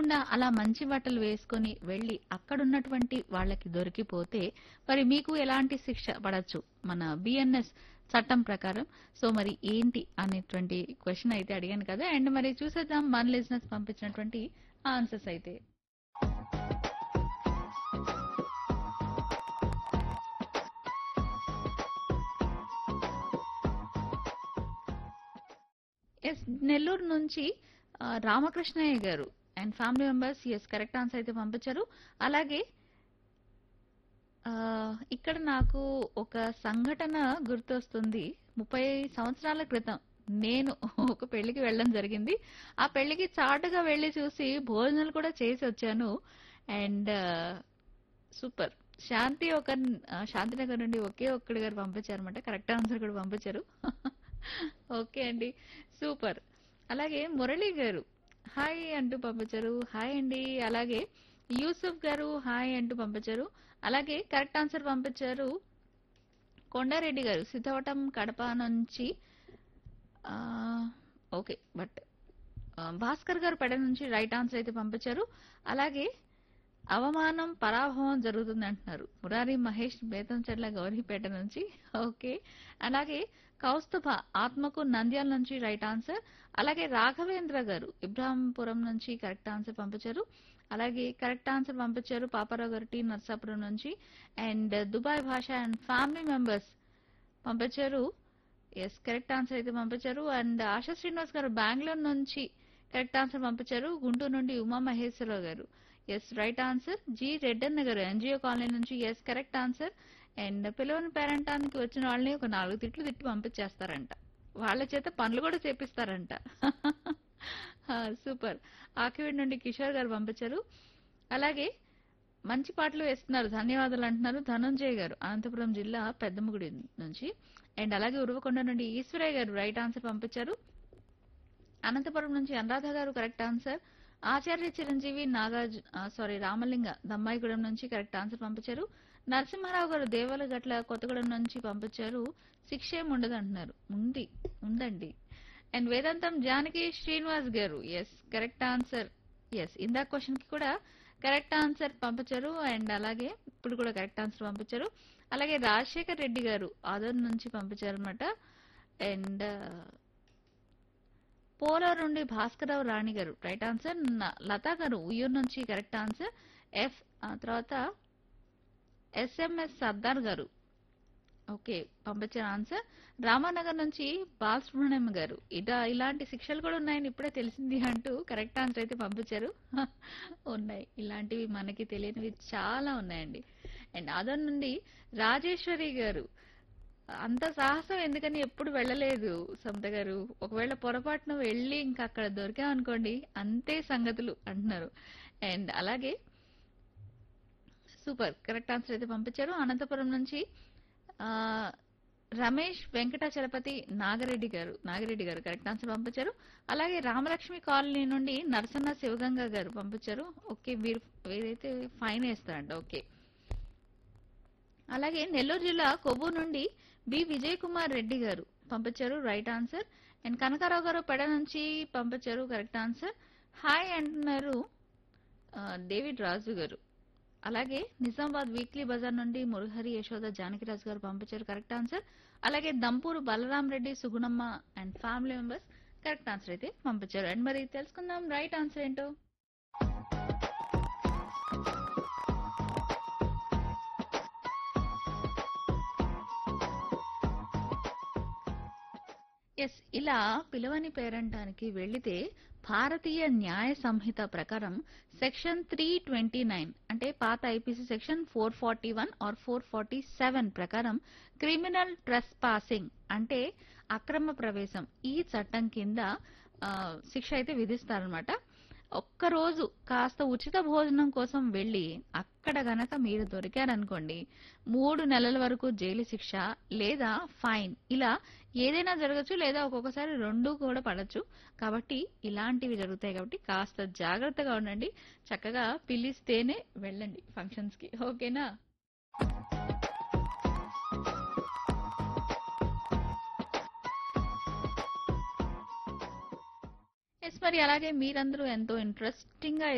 తెలియకుండా అలా మంచి బట్టలు వేసుకొని వెళ్ళి అక్కడున్నటువంటి వాళ్ళకి దొరికిపోతే మరి మీకు ఎలాంటి శిక్ష పడచ్చు మన బిఎన్ఎస్ చట్టం ప్రకారం సో మరి ఏంటి అనేటువంటి క్వశ్చన్ అయితే అడిగాను కదా అండ్ మరి చూసేద్దాం మన లిజినెస్ పంపించినటువంటి ఆన్సర్స్ అయితే ఎస్ నెల్లూరు నుంచి ఆ, Ramakrishnayya garu and family members yes correct answer అయితే పంపించారు అలాగే ఆ, ఇక్కడ నాకు ఒక సంఘటన గుర్తొస్తుంది ముప్పై సంవత్సరాల క్రితం నేను ఒక పెళ్లికి వెళ్ళడం జరిగింది ఆ పెళ్లికి చాటుగా వెళ్ళి చూసి భోజనాలు కూడా చేసి వచ్చాను అండ్ సూపర్ శాంతి ఒక ఆ, శాంతినగర్ నుండి ఒకే ఒక్కడి గారు పంపించారన్నమాట కరెక్ట్ ఆన్సర్ కూడా పంపించారు ఓకే అండి సూపర్ అలాగే మురళి గారు హాయ్ అంటూ పంపించారు హాయ్ అండి అలాగే యూసుఫ్ గారు హాయ్ అంటూ పంపించారు అలాగే కరెక్ట్ ఆన్సర్ పంపించారు కొండారెడ్డి గారు సిద్ధవటం కడప నుంచి ఆ, ఓకే బట్ ఆ, భాస్కర్ గారు పెడ నుంచి రైట్ ఆన్సర్ అయితే పంపించారు అలాగే అవమానం పరాభవం జరుగుతుంది అంటున్నారు మురారి మహేష్ బేతంచెర్ల గౌరీపేట నుంచి ఓకే అలాగే కౌస్తుభ ఆత్మకు నంద్యాల నుంచి రైట్ ఆన్సర్ అలాగే రాఘవేంద్ర గారు ఇబ్రాహింపురం నుంచి కరెక్ట్ ఆన్సర్ పంపించారు అలాగే కరెక్ట్ ఆన్సర్ పంపించారు పాపారావు గారు టీ నర్సాపురం నుంచి and Dubai Basha and family members పంపించారు ఎస్ కరెక్ట్ ఆన్సర్ అయితే పంపించారు అండ్ ఆశా శ్రీనివాస్ గారు బెంగళూరు నుంచి కరెక్ట్ ఆన్సర్ పంపించారు గుంటూరు నుండి Uma Maheswararao garu yes right answer G Reddanna garu NGO colony నుంచి ఎస్ కరెక్ట్ ఆన్సర్ అండ్ పిలవని పేరంటానికి వచ్చిన వాళ్ళని ఒక నాలుగు తిట్లు తిట్టి పంపించేస్తారంట వాళ్ళ చేత పనులు కూడా చేపిస్తారంట సూపర్ ఆకివీడ్ నుండి కిషోర్ గారు పంపించారు అలాగే మంచి పాటలు వేస్తున్నారు ధన్యవాదాలు అంటున్నారు ధనంజయ్ గారు అనంతపురం జిల్లా పెద్దమ్మగుడి నుంచి అండ్ అలాగే ఉరువకొండ నుండి ఈశ్వరయ్య గారు రైట్ ఆన్సర్ పంపించారు అనంతపురం నుంచి అనురాధ గారు కరెక్ట్ ఆన్సర్ ఆచార్య చిరంజీవి నాగార్జు సారీ రామలింగ దమ్మాయిగూడెం నుంచి కరెక్ట్ ఆన్సర్ పంపించారు నరసింహారావు గారు దేవాలగట్ల కొత్తగూడెం నుంచి పంపించారు శిక్ష ఏమి ఉండదు అంటున్నారు ఉంది ఉందండి అండ్ వేదాంతం Janaki Srinivas garu yes correct answer yes ఇందా క్వశ్చన్ కి కూడా కరెక్ట్ ఆన్సర్ పంపించారు అండ్ అలాగే ఇప్పుడు కూడా కరెక్ట్ ఆన్సర్ పంపించారు అలాగే రాజశేఖర్ రెడ్డి గారు ఆదర్ నుంచి పంపించారు అనమాట అండ్ పోలవరం నుండి భాస్కరరావు రాణి గారు రైట్ ఆన్సర్ న- లతా గారు ఉయ్యూరు నుంచి కరెక్ట్ ఆన్సర్ ఎఫ్ ఆ తర్వాత ఎస్ఎంఎస్ సర్దార్ గారు ఓకే పంపించిన ఆన్సర్ రామానగర్ నుంచి బాలసుబ్రహ్మణ్యం గారు ఇట ఇలాంటి శిక్షలు కూడా ఉన్నాయని ఇప్పుడే తెలిసింది అంటూ కరెక్ట్ ఆన్సర్ అయితే పంపించారు ఉన్నాయి ఇలాంటివి మనకి తెలియనివి చాలా ఉన్నాయండి అండ్ అదర్ నుండి రాజేశ్వరి గారు అంత సాహసం ఎందుకని ఎప్పుడు వెళ్ళలేదు సమత గారు ఒకవేళ పొరపాటున వెళ్ళి ఇంకా అక్కడ దొరికామనుకోండి అంతే సంగతులు అంటున్నారు అండ్ అలాగే సూపర్ కరెక్ట్ ఆన్సర్ అయితే పంపించారు అనంతపురం నుంచి ఆ, రమేష్ వెంకటాచలపతి నాగరెడ్డి గారు నాగిరెడ్డి గారు కరెక్ట్ ఆన్సర్ పంపించారు అలాగే రామలక్ష్మి కాలనీ నుండి నరసన్న శివగంగ గారు పంపించారు ఓకే మీరు ఏదైతే ఫైన్ వేస్తారంట ఓకే అలాగే నెల్లూరు జిల్లా కొవ్వూరు నుండి బి విజయ్ కుమార్ రెడ్డి గారు పంపించారు రైట్ ఆన్సర్ అండ్ కనకారావు గారు పెడ నుంచి పంపించారు కరెక్ట్ ఆన్సర్ హాయ్ అంటున్నారు ఆ, డేవిడ్ రాజు గారు అలాగే నిజామాబాద్ వీక్లీ బజార్ నుండి మురహరి యశోద జానకిరాజు గారు పంపించారు కరెక్ట్ ఆన్సర్ అలాగే Dampuru Balaram Reddy Sugunamma and family members correct answer అయితే పంపించారు అండ్ మరి తెలుసుకుందాం రైట్ ఆన్సర్ ఏంటో ఎస్ ఇలా పిలవని పేరంటానికి వెళ్లితే భారతీయ న్యాయ సంహిత ప్రకారం సెక్షన్ త్రీ ట్వంటీ నైన్ అంటే పాత IPC section four forty one R four forty seven ప్రకారం క్రిమినల్ ట్రెస్ పాసింగ్ అంటే అక్రమ ప్రవేశం ఈ చట్టం కింద ఆ, శిక్ష అయితే విధిస్తారనమాట ఒక్కరోజు కాస్త ఉచిత భోజనం కోసం వెళ్ళి అక్కడ గనక మీరు దొరికారనుకోండి మూడు నెలల వరకు జైలు శిక్ష లేదా ఫైన్ ఇలా ఏదైనా జరగచ్చు లేదా ఒక్కొక్కసారి రెండు కూడా పడచ్చు కాబట్టి ఇలాంటివి జరుగుతాయి కాబట్టి కాస్త జాగ్రత్తగా ఉండండి చక్కగా పిలిస్తేనే వెళ్ళండి ఫంక్షన్స్ కి ఓకేనా ఎస్ మరి అలాగే మీరందరూ ఎంతో ఇంట్రెస్టింగ్ గా